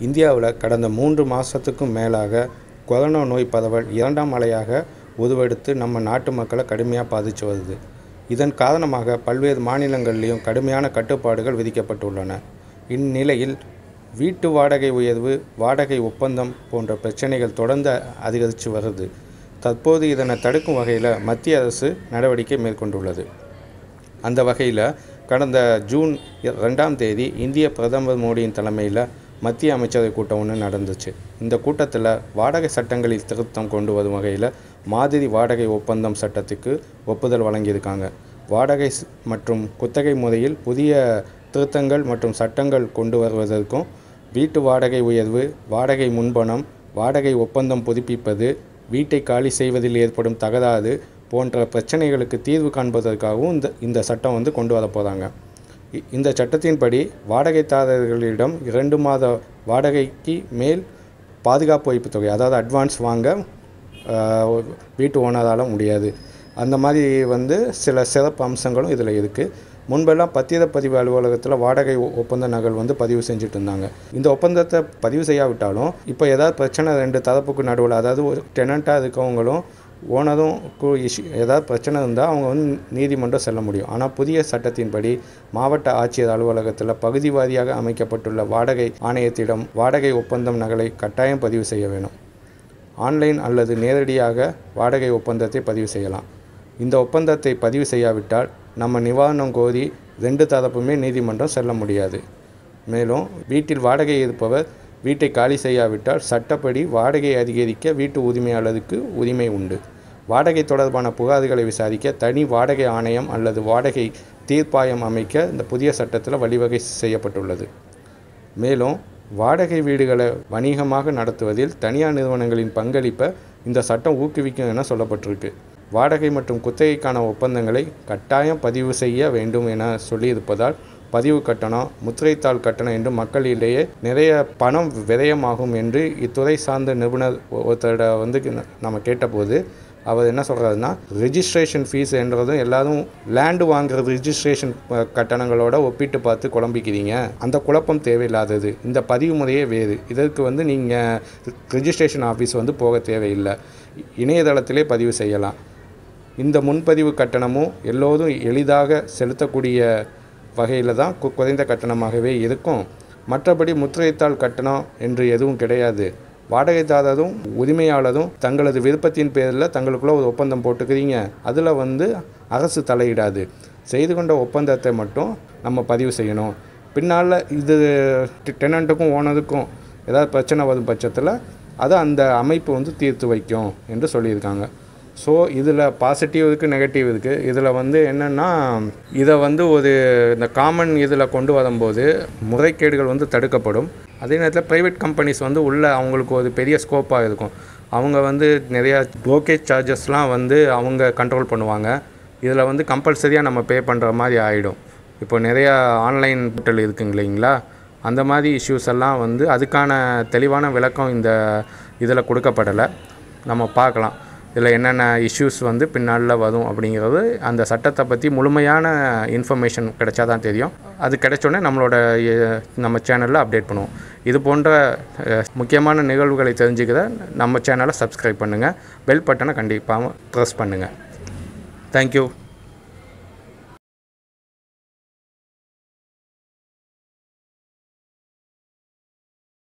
இந்தியாவில் கடந்த மூன்று மாதத்துக்கும் மேலாக கொரோனா நோய் பரவல் இரண்டாம் அலையாக உருவெடுத்து நம்ம நாட்டு மக்களை கடுமையாக பாதித்து வருது இதன் காரணமாக பல்வேறு மாநிலங்கள்லேயும் கடுமையான கட்டுப்பாடுகள் விதிக்கப்பட்டுள்ளன இந்நிலையில் வீட்டு வாடகை உயர்வு வாடகை ஒப்பந்தம் போன்ற பிரச்சனைகள் தொடர்ந்து அதிகரித்து வருது தற்போது இதனை தடுக்கும் வகையில் மத்திய அரசு நடவடிக்கை மேற்கொண்டுள்ளது அந்த வகையில் கடந்த ஜூன் ரெண்டாம் தேதி இந்திய பிரதமர் மோடியின் தலைமையில் மத்திய அமைச்சரவை கூட்டம் ஒன்று நடந்துச்சு இந்த கூட்டத்தில் வாடகை சட்டங்களில் திருத்தம் கொண்டு வரும் வகையில் மாதிரி வாடகை ஒப்பந்தம் சட்டத்துக்கு ஒப்புதல் வழங்கியிருக்காங்க வாடகை ஸ்- மற்றும் குத்தகை முறையில் புதிய திருத்தங்கள் மற்றும் சட்டங்கள் கொண்டு வருவதற்கும் வீட்டு வாடகை உயர்வு வாடகை முன்பணம் வாடகை ஒப்பந்தம் புதுப்பிப்பது வீட்டை காலி செய்வதில் ஏற்படும் தகராறு போன்ற பிரச்சனைகளுக்கு தீர்வு காண்பதற்காகவும் இந்த இந்த சட்டம் வந்து கொண்டு வர போகிறாங்க இ- இந்த சட்டத்தின்படி வாடகைதாரர்களிடம் இரண்டு மாத வாடகைக்கு மேல் பாதுகாப்பு வைப்புத் தொகை அதாவது அட்வான்ஸ் வாங்க ஆஹ், வீட்டு ஓனரால் முடியாது அந்த மாதிரி வந்து சில சிறப்பு அம்சங்களும் இதில் இருக்குது முன்பெல்லாம் பத்திரப்பதிவு அலுவலகத்தில் வாடகை ஒ- ஒப்பந்த நகல் வந்து பதிவு செஞ்சுட்டு இருந்தாங்க இந்த ஒப்பந்தத்தை பதிவு செய்யாவிட்டாலும் இப்போ ஏதாவது பிரச்சனை ரெண்டு தரப்புக்கு நடுவில் அதாவது ஒரு டெனண்ட்டாக இருக்கவங்களும் ஓனரும் இஷ்யூ ஏதாவது பிரச்சனை இருந்தால் அவங்க வந்து நீதிமன்றம் செல்ல முடியும் ஆனால் புதிய சட்டத்தின்படி மாவட்ட ஆட்சியர் அலுவலகத்தில் பகுதி வாரியாக அமைக்கப்பட்டுள்ள வாடகை ஆணையத்திடம் வாடகை ஒப்பந்தம் நகலை கட்டாயம் பதிவு செய்ய வேணும் ஆன்லைன் அல்லது நேரடியாக வாடகை ஒப்பந்தத்தை பதிவு செய்யலாம் இந்த ஒப்பந்தத்தை பதிவு செய்யாவிட்டால் நம்ம நிவாரணம் கோரி ரெண்டு தரப்புமே நீதிமன்றம் செல்ல முடியாது மேலும் வீட்டில் வாடகை இருப்பவர் வீட்டை காலி செய்யாவிட்டால் சட்டப்படி வாடகை அதிகரிக்க வீட்டு உரிமையாளருக்கு உரிமை உண்டு வாடகை தொடர்பான புகார்களை விசாரிக்க தனி வாடகை ஆணையம் அல்லது வாடகை தீர்ப்பாயம் அமைக்க இந்த புதிய சட்டத்தில் வழிவகை செய்யப்பட்டுள்ளது மேலும் வாடகை வீடுகளை வணிகமாக நடத்துவதில் தனியார் நிறுவனங்களின் பங்களிப்பை இந்த சட்டம் ஊக்குவிக்கும் என சொல்லப்பட்டிருக்கு வாடகை மற்றும் குத்தகைக்கான ஒப்பந்தங்களை கட்டாயம் பதிவு செய்ய வேண்டும் என சொல்லியிருப்பதால் பதிவு கட்டணம் முத்திரைத்தாள் கட்டணம் என்று மக்களிடையே நிறைய பணம் விரயமாகும் என்று இத்துறை சார்ந்த நிபுணர் ஒருத்தரோட வந்து நம்ம கேட்டபோது அவர் என்ன சொல்கிறாருன்னா ரெஜிஸ்ட்ரேஷன் ஃபீஸ் என்றதும் எல்லாரும் லேண்டு வாங்குற ரிஜிஸ்ட்ரேஷன் கட்டணங்களோட ஒப்பிட்டு பார்த்து குழம்பிக்கிறீங்க அந்த குழப்பம் தேவையில்லாதது இந்த பதிவு முறையே வேறு இதற்கு வந்து நீங்கள் ரிஜிஸ்ட்ரேஷன் ஆஃபீஸ் வந்து போக தேவையில்லை இணையதளத்திலே பதிவு செய்யலாம் இந்த முன்பதிவு கட்டணமும் எல்லோரும் எளிதாக செலுத்தக்கூடிய வகையில் தான் கு- குறைந்த கட்டணமாகவே இருக்கும் மற்றபடி முத்திரைத்தாள் கட்டணம் என்று எதுவும் கிடையாது வாடகைதாரரும் உரிமையாளரும் தங்களது விருப்பத்தின் பேரில் தங்களுக்குள்ள ஒரு ஒப்பந்தம் போட்டுக்கிறீங்க அதில் வந்து அரசு தலையிடாது செய்து கொண்ட ஒப்பந்தத்தை மட்டும் நம்ம பதிவு செய்யணும் பின்னால் இது டெனண்ட்டுக்கும் ஓனருக்கும் ஏதாவது பிரச்சனை வரும் பட்சத்தில் அதை அந்த அமைப்பு வந்து தீர்த்து வைக்கும் என்று சொல்லியிருக்காங்க ஸோ இதில் பாசிட்டிவ் இருக்குது நெகட்டிவ் இருக்குது இதில் வந்து என்னென்னா இதை வந்து ஒரு இந்த காமன் இதில் கொண்டு வரும்போது முறைகேடுகள் வந்து தடுக்கப்படும் அதே நேரத்தில் ப்ரைவேட் கம்பெனிஸ் வந்து உள்ள அவங்களுக்கு ஒரு பெரிய ஸ்கோப்பாக இருக்கும் அவங்க வந்து நிறையா ப்ரோக்கேஜ் சார்ஜஸ்லாம் வந்து அவங்க கண்ட்ரோல் பண்ணுவாங்க இதில் வந்து கம்பல்சரியாக நம்ம பே பண்ணுற மாதிரி ஆகிடும் இப்போ நிறையா ஆன்லைன் போர்ட்டல் இருக்குங்க இல்லைங்களா அந்த மாதிரி இஷ்யூஸ் எல்லாம் வந்து அதுக்கான தெளிவான விளக்கம் இந்த இதில் கொடுக்கப்படலை நம்ம பார்க்கலாம் இதில் என்னென்ன இஷ்யூஸ் வந்து பின்னாளில் வரும் அப்படிங்கிறது அந்த சட்டத்தை பற்றி முழுமையான இன்ஃபர்மேஷன் கிடைச்சா தான் தெரியும் அது கிடைச்சோடனே நம்மளோட எ- நம்ம சேனலில் அப்டேட் பண்ணுவோம் இது போன்ற அஹ், முக்கியமான நிகழ்வுகளை தெரிஞ்சுக்கிற நம்ம சேனலை சப்ஸ்கிரைப் பண்ணுங்கள் பெல் பட்டனை கண்டிப்பாக ப்ரெஸ் பண்ணுங்கள் தேங்க்யூ